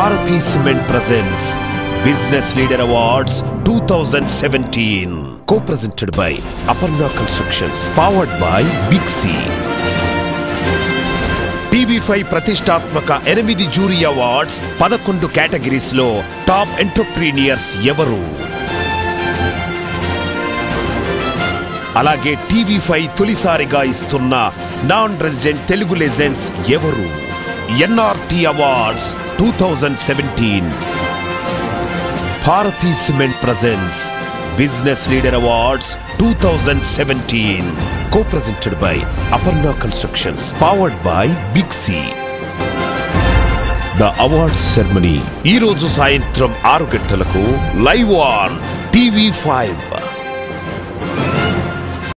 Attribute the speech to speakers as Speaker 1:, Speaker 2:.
Speaker 1: Bharati cement presents business leader awards two thousand seventeen co presented by Aparna constructions powered by big C TV five ప్రతిష్టాత్మక ఎనిమిది jury awards పదకొండు categories లో top entrepreneurs ఎవరు అలాగే TV five తొలిసారిగా ఇస్తున్న non resident Telugu legends ఎవరు NRT awards two thousand seventeen Bharathi cement presents business leader awards two thousand seventeen co presented by Aparna constructions powered by big C the awards ceremony ఈ రోజు సాయంత్రం ఆరు గంటలకు లైవ్ ఆన్ టీవీ ఫైవ్